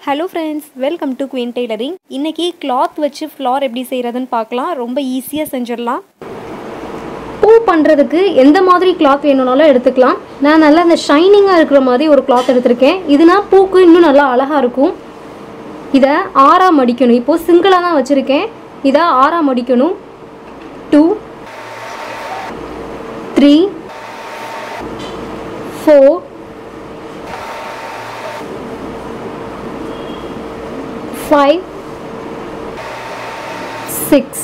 hello friends welcome to queen tailoring இன்றைக்கி cloth வச்சு flower எப்படி செய்கிறதுன்னு பார்க்கலாம் ரொம்ப ஈஸியாக செஞ்சிடலாம் பூ பண்ணுறதுக்கு எந்த மாதிரி கிளாத் வேணும்னாலும் எடுத்துக்கலாம் நான் நல்லா அந்த ஷைனிங்காக இருக்கிற மாதிரி ஒரு கிளாத் எடுத்திருக்கேன் இதுனா பூக்கு இன்னும் நல்லா அழகாக இருக்கும் இதை ஆறாக மடிக்கணும் இப்போது சிங்கிளாக தான் வச்சுருக்கேன் இதை ஆறாக மடிக்கணும் two three four five six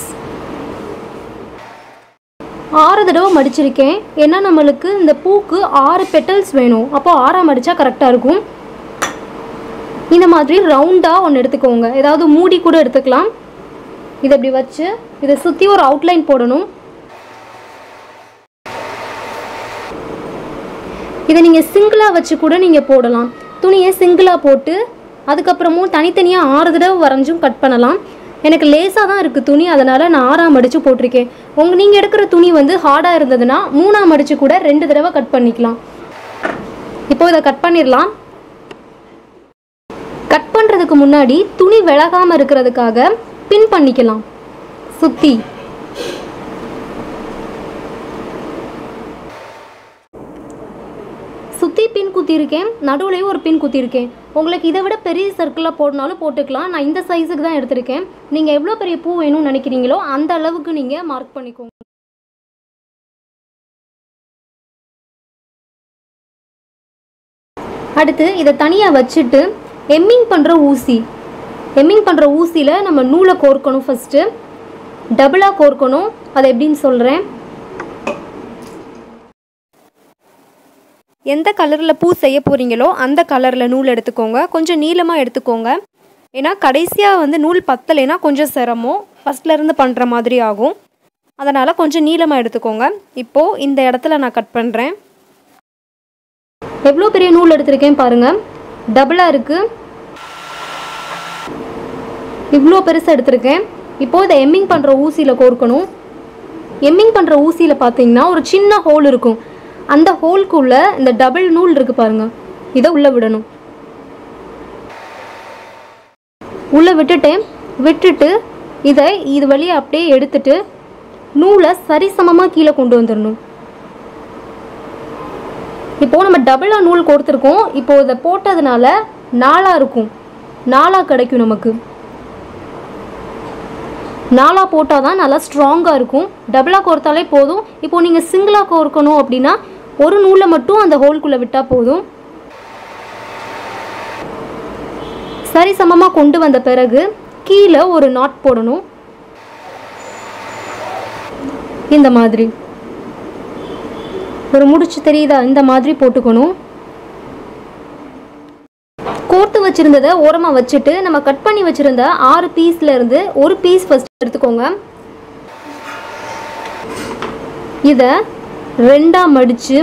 ஆறு தடவை மடிச்சிருக்கேன் ஏன்னா நம்மளுக்கு இந்த பூக்கு ஆறு பெட்டல்ஸ் வேணும் அப்போ ஆறாக மடித்தா கரெக்டாக இருக்கும் இந்த மாதிரி ரவுண்டாக ஒன்று எடுத்துக்கோங்க ஏதாவது மூடி கூட எடுத்துக்கலாம் இதை இப்படி வச்சு இதை சுற்றி ஒரு அவுட்லைன் போடணும் இதை நீங்கள் சிங்கிளாக வச்சு கூட நீங்கள் போடலாம் துணியை சிங்கிளாக போட்டு அதுக்கப்புறமும் தனித்தனியாக ஆறு தடவை வரைஞ்சும் கட் பண்ணலாம் எனக்கு லேசாக தான் இருக்குது துணி அதனால் நான் ஆறாம் மடித்து போட்டிருக்கேன் உங்கள் நீங்கள் எடுக்கிற துணி வந்து ஹார்டாக இருந்ததுன்னா மூணாம் மடித்து கூட ரெண்டு தடவை கட் பண்ணிக்கலாம் இப்போ இதை கட் பண்ணிடலாம் கட் பண்ணுறதுக்கு முன்னாடி துணி விலகாமல் இருக்கிறதுக்காக பின் பண்ணிக்கலாம் சுற்றி சுற்றி பின் குத்திருக்கேன் நடுவுலையும் ஒரு பின் குத்திருக்கேன் உங்களுக்கு இதை விட பெரிய சர்க்கிளாக போடனாலும் போட்டுக்கலாம் நான் இந்த சைஸுக்கு தான் எடுத்திருக்கேன் நீங்கள் எவ்வளோ பெரிய பூ வேணும்னு நினைக்கிறீங்களோ அந்த அளவுக்கு நீங்கள் மார்க் பண்ணிக்கோங்க அடுத்து இதை தனியாக வச்சுட்டு எம்மிங் பண்ணுற ஊசி எம்மிங் பண்ணுற ஊசியில் நம்ம நூலை கோர்க்கணும் ஃபஸ்ட்டு டபுளாக கோர்க்கணும் அதை எப்படின்னு சொல்கிறேன் எந்த கலரில் பூ செய்ய போகிறீங்களோ அந்த கலரில் நூல் எடுத்துக்கோங்க கொஞ்சம் நீளமாக எடுத்துக்கோங்க ஏன்னா கடைசியாக வந்து நூல் பத்தலைன்னா கொஞ்சம் சிரமம் ஃபஸ்ட்லேருந்து பண்ணுற மாதிரி ஆகும் அதனால் கொஞ்சம் நீளமாக எடுத்துக்கோங்க இப்போது இந்த இடத்துல நான் கட் பண்ணுறேன் எவ்வளோ பெரிய நூல் எடுத்திருக்கேன் பாருங்கள் டபுளாக இருக்குது இவ்வளோ பெருசாக எடுத்திருக்கேன் இப்போது இதை எம்மிங் பண்ணுற ஊசியில் கோர்க்கணும் எம்மிங் பண்ணுற ஊசியில் பார்த்தீங்கன்னா ஒரு சின்ன ஹோல் இருக்கும் அந்த ஹோல்குள்ளே இந்த டபுள் நூல் இருக்குது பாருங்கள் இதை உள்ளே விடணும் உள்ளே விட்டுட்டேன் விட்டுட்டு இதை இது வழியை அப்படியே எடுத்துட்டு நூலை சரிசமமாக கீழே கொண்டு வந்துடணும் இப்போ நம்ம டபுளாக நூல் கொடுத்துருக்கோம் இப்போ இதை போட்டதுனால நாலாக இருக்கும் நாலாக கிடைக்கும் நமக்கு நாலாக போட்டால் தான் நல்லா ஸ்ட்ராங்காக இருக்கும் டபுளாக கோர்த்தாலே போதும் இப்போ நீங்கள் சிங்கிளாக கோர்க்கணும் அப்படின்னா ஒரு நூலை மட்டும் அந்த ஹோல்குள்ளே விட்டால் போதும் சரி சமமாக கொண்டு வந்த பிறகு கீழே ஒரு நாட் போடணும் இந்த மாதிரி ஒரு முடிச்சு தெரியுதா இந்த மாதிரி போட்டுக்கணும் கோர்த்து வச்சிருந்ததை ஓரமாக வச்சுட்டு நம்ம கட் பண்ணி வச்சிருந்த ஆறு பீஸ்ல இருந்து ஒரு பீஸ் ஃபர்ஸ்ட் எடுத்துக்கோங்க இதை ரெண்டா மடிச்சு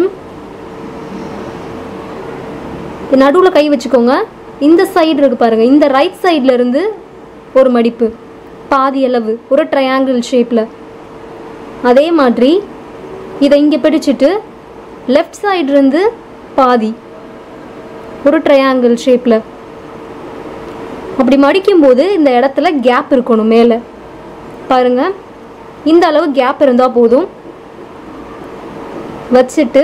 நடுவில் கை வச்சுக்கோங்க இந்த சைடு இருக்கு பாருங்க இந்த ரைட் சைடில் இருந்து ஒரு மடிப்பு பாதி அளவு ஒரு ட்ரையாங்கிள் ஷேப்பில் அதே மாதிரி இதை இங்கே பிடிச்சிட்டு லெஃப்ட் சைடு இருந்து பாதி ஒரு ட்ரையாங்கிள் ஷேப்பில் அப்படி மடிக்கும்போது இந்த இடத்துல கேப் இருக்கணும் மேலே பாருங்கள் இந்த அளவு கேப் இருந்தால் போதும் வச்சுட்டு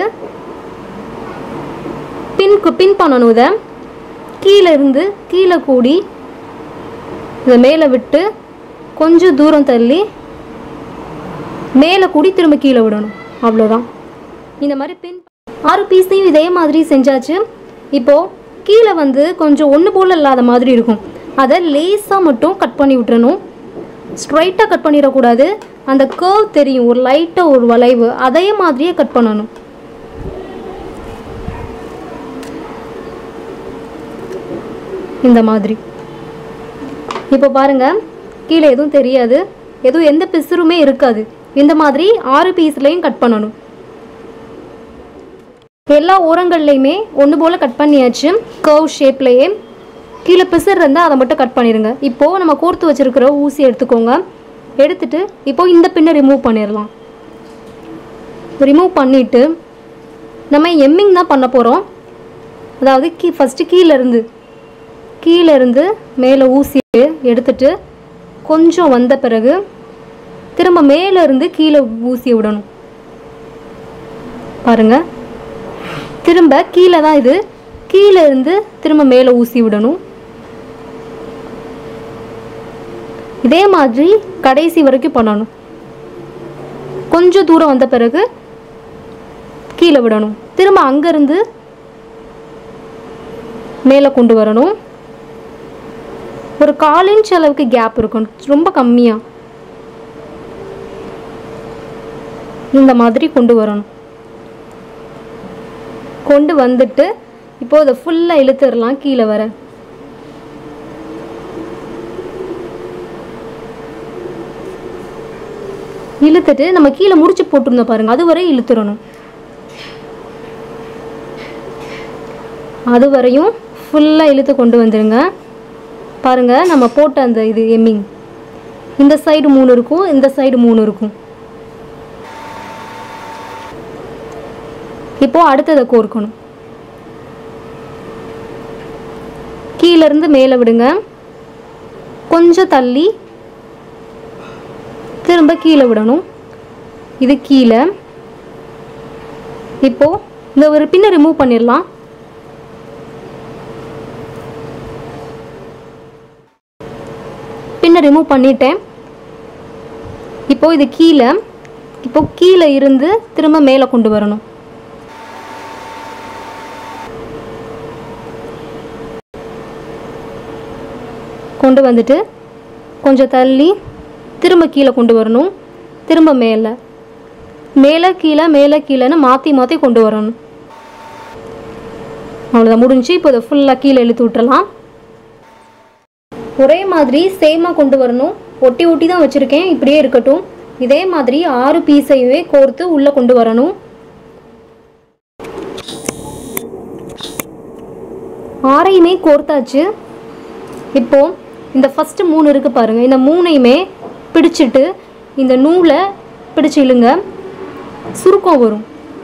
பின்க்கு பின் பண்ணணும் இதை கீழே இருந்து கீழே கூடி இதை மேலே விட்டு கொஞ்சம் தூரம் தள்ளி மேலே கூடி திரும்ப கீழே விடணும் அவ்வளோதான் இந்த மாதிரி பின் ஆறு பீஸையும் இதே மாதிரி செஞ்சாச்சு இப்போது கீழே வந்து கொஞ்சம் ஒன்று போல் இல்லாத மாதிரி இருக்கும் அதை லேஸாக மட்டும் கட் பண்ணி விட்டுறணும் ஸ்ட்ரைட்டாக கட் பண்ணிடக்கூடாது அந்த கர்வ் தெரியும் ஒரு லைட்டாக ஒரு வளைவு அதே மாதிரியே கட் பண்ணணும் இந்த மாதிரி இப்போ பாருங்க கீழே எதுவும் தெரியாது எதுவும் எந்த பிசுருமே இருக்காது இந்த மாதிரி ஆறு பீஸ்லையும் கட் பண்ணணும் எல்லா ஓரங்கள்லையுமே ஒன்று போல் கட் பண்ணியாச்சு கர்வ் ஷேப்லேயே கீழே பிசர் இருந்தால் அதை மட்டும் கட் பண்ணிடுங்க இப்போது நம்ம கோர்த்து வச்சுருக்கிற ஊசி எடுத்துக்கோங்க எடுத்துட்டு இப்போ இந்த பின்னை ரிமூவ் பண்ணிடலாம் ரிமூவ் பண்ணிவிட்டு நம்ம எம்மிங் தான் பண்ண போகிறோம் அதாவது கீ ஃபஸ்ட்டு கீழேருந்து கீழே இருந்து மேலே ஊசி எடுத்துட்டு கொஞ்சம் வந்த பிறகு திரும்ப மேலே இருந்து கீழே ஊசியை விடணும் பாருங்க திரும்ப கீழே தான் இது கீழே இருந்து திரும்ப மேலே ஊசி விடணும் இதே மாதிரி கடைசி வரைக்கும் பண்ணணும் கொஞ்சம் தூரம் வந்த பிறகு கீழே விடணும் திரும்ப அங்கேருந்து மேலே கொண்டு வரணும் ஒரு கால் இன்ச் அளவுக்கு கேப் இருக்கும் ரொம்ப கம்மியாக இந்த மாதிரி கொண்டு வரணும் கொண்டு வந்துட்டு இப்போ அதை ஃபுல்லாக இழுத்துடலாம் கீழே வர இழுத்துட்டு நம்ம கீழே முடிச்சு போட்டிருந்தோம் பாருங்க அது வரை இழுத்துறணும் அது வரையும் ஃபுல்லாக இழுத்து கொண்டு வந்துடுங்க பாருங்க நம்ம போட்ட அந்த இது எம்மிங் இந்த சைடு மூணு இருக்கும் இந்த சைடு மூணு இருக்கும் இப்போ அடுத்ததை கோர்க்கணும் கீழ இருந்து மேலே விடுங்க கொஞ்சம் தள்ளி திரும்ப கீழே விடணும் இது கீழே இப்போ இந்த ஒரு பின்னை ரிமூவ் பண்ணிடலாம் பின்னை ரிமூவ் பண்ணிட்டேன் இப்போ இது கீழே இப்போ கீழே இருந்து திரும்ப மேலே கொண்டு வரணும் கொண்டு வந்துட்டு கொஞ்சம் தள்ளி திரும்ப கீழே கொண்டு வரணும் திரும்ப மேலே மேலே கீழே மேலே கீழேன்னு மாற்றி மாற்றி கொண்டு வரணும் அவ்வளோதான் முடிஞ்சு இப்போ இதை ஃபுல்லாக கீழே இழுத்து விட்டுறலாம் ஒரே மாதிரி சேமாக கொண்டு வரணும் ஒட்டி ஒட்டி தான் வச்சுருக்கேன் இப்படியே இருக்கட்டும் இதே மாதிரி ஆறு பீஸையுமே கோர்த்து உள்ளே கொண்டு வரணும் ஆறையுமே கோர்த்தாச்சு இப்போ இந்த ஃபஸ்ட்டு மூணு இருக்குது பாருங்கள் இந்த மூணையுமே பிடிச்சிட்டு இந்த நூலை பிடிச்சு இழுங்க சுருக்கம் வரும்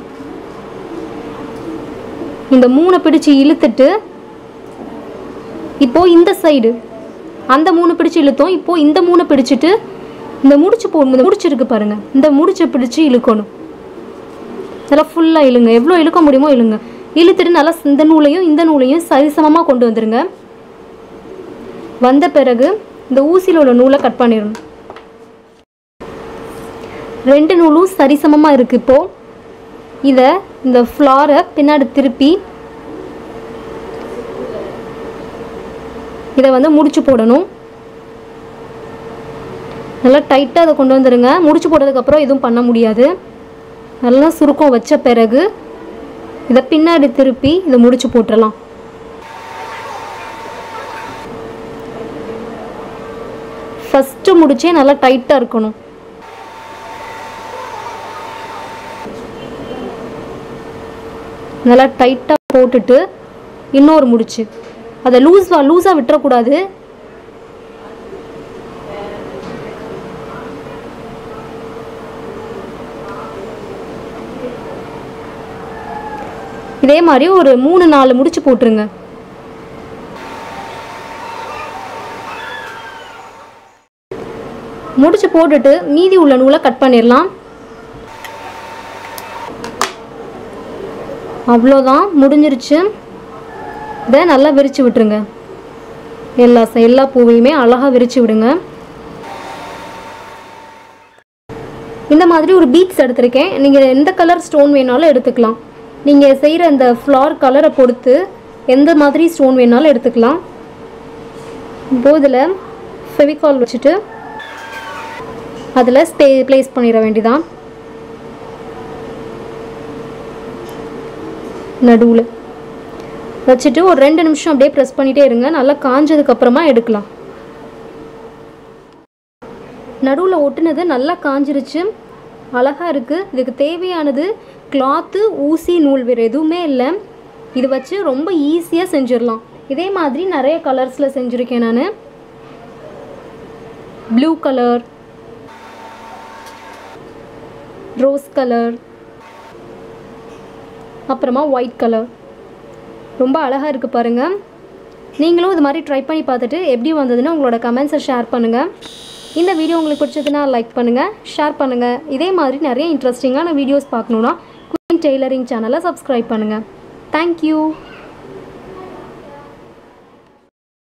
இந்த மூணை பிடிச்சு இழுத்துட்டு இப்போ இந்த சைடு அந்த மூணு பிடிச்சு இழுத்தோம் இப்போ இந்த மூணை பிடிச்சிட்டு இந்த முடிச்சு போ இந்த முடிச்சு இருக்கு பாருங்க இந்த முடிச்சை பிடிச்சு இழுக்கணும் நல்லா ஃபுல்லாக இழுங்க எவ்வளோ இழுக்க முடியுமோ இழுங்க இழுத்துட்டு நல்லா இந்த நூலையும் இந்த நூலையும் சரிசமமாக கொண்டு வந்துருங்க வந்த பிறகு இந்த ஊசியில் உள்ள நூலை கட் பண்ணிடணும் ரெண்டு நூலும் சரிசமமாக இருக்குது இப்போது இதை இந்த ஃப்ளாரை பின்னாடி திருப்பி இதை வந்து முடிச்சு போடணும் நல்லா டைட்டாக அதை கொண்டு வந்துடுங்க முடிச்சு போட்டதுக்கப்புறம் எதுவும் பண்ண முடியாது நல்லா சுருக்கம் வச்ச பிறகு இதை பின்னாடி திருப்பி இதை முடிச்சு போட்டுடலாம் ஃபஸ்ட்டு முடிச்சே நல்லா டைட்டாக இருக்கணும் நல்லா டைட்டாக போட்டுட்டு இன்னொரு முடிச்சு அதை லூஸாக லூஸாக விட்டுறக்கூடாது இதே மாதிரி ஒரு மூணு நாலு முடிச்சு போட்டுருங்க முடிச்சு போட்டுட்டு மீதி உள்ள நூலை கட் பண்ணிடலாம் அவ்வளோதான் முடிஞ்சிருச்சு இதை நல்லா விரித்து விட்டுருங்க எல்லா ச- எல்லா பூவையுமே அழகாக விரித்து விடுங்க இந்த மாதிரி ஒரு பீட்ஸ் எடுத்திருக்கேன் நீங்கள் எந்த கலர் ஸ்டோன் வேணாலும் எடுத்துக்கலாம் நீங்கள் செய்கிற அந்த ஃப்ளார் கலரை பொறுத்து எந்த மாதிரி ஸ்டோன் வேணாலும் எடுத்துக்கலாம் இப்போ இதில் ஃபெவிகால் வச்சுட்டு அதில் ஸ்பே ப்ளேஸ் பண்ணிட வேண்டியதான் நடுவில் வச்சுட்டு ஒரு ரெண்டு நிமிஷம் அப்படியே ப்ரெஸ் பண்ணிகிட்டே இருங்க நல்லா காஞ்சதுக்கு அப்புறமா எடுக்கலாம் நடுவில் ஒட்டுனது நல்லா காஞ்சிருச்சு அழகாக இருக்குது இதுக்கு தேவையானது கிளாத்து ஊசி நூல் வேறு எதுவுமே இல்லை இது வச்சு ரொம்ப ஈஸியாக செஞ்சிடலாம் இதே மாதிரி நிறைய கலர்ஸில் செஞ்சுருக்கேன் நான் ப்ளூ கலர் ரோஸ் கலர் அப்புறமா ஒயிட் கலர் ரொம்ப அழகாக இருக்குது பாருங்கள் நீங்களும் இது மாதிரி ட்ரை பண்ணி பார்த்துட்டு எப்படி வந்ததுன்னு உங்களோட கமெண்ட்ஸை ஷேர் பண்ணுங்கள் இந்த வீடியோ உங்களுக்கு பிடிச்சதுன்னா லைக் பண்ணுங்கள் ஷேர் பண்ணுங்கள் இதே மாதிரி நிறைய இன்ட்ரெஸ்டிங்கான வீடியோஸ் பார்க்கணுன்னா குயின் டெய்லரிங் சேனலை சப்ஸ்கிரைப் பண்ணுங்கள் தேங்க்யூ